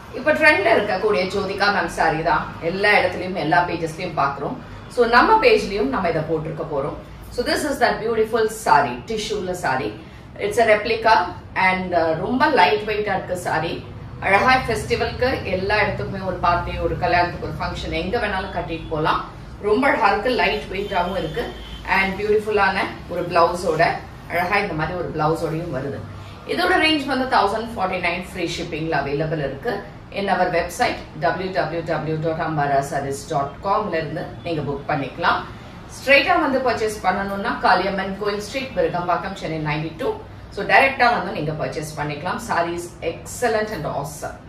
இப்ப ட்ரெண்ட்ல இருக்கக்கூடிய Jyothika ma'am sorry தான் எல்லா இடத்துலயும் எல்லா பேஜஸ்லயும் பாக்குறோம் சோ நம்ம பேஜ்லயும் நம்ம இதை போட்டிருக்க போறோம் so this is that beautiful sari டிஷ்யூல sari it's a replica and ரொம்ப லைட் வெயிட்டா இருக்கு சாரி அழகா ஃபெஸ்டிவலுக்கு எல்லா இடத்துக்குமே ஒரு பார்ட்டி ஒரு கல்யாணத்துக்கு ஒரு ஃபங்க்ஷன் எங்க வேணாலும் கட்டிட்டு போகலாம் ரொம்ப அழகா இருக்கு லைட் வெயிட்டாவும் இருக்கு அண்ட் பியூட்டிஃபுல்லான ஒரு பிளவுஸோட அழகா இந்த மாதிரி ஒரு பிளவுஸோடையும் வருது இதோட ரேஞ்ச் வந்து தௌசண்ட் ஃபார்ட்டி நைன் ஃப்ரீ ஷிப்பிங்ல அவைலபிள் இருக்கு in our website W W W dot Ambara sarees dot காம்ல இருந்து நீங்க புக் பண்ணிக்கலாம் ஸ்ட்ரெயிட்டா வந்து பர்ச்சேஸ் பண்ணணும்னா காளியம்மன் கோயில் street Perugambakkam Chennai ninety two so டைரக்டா வந்து நீங்க பர்ச்சேஸ் பண்ணிக்கலாம் சாரீஸ் எக்ஸலண்ட் அண்ட் ஆசம்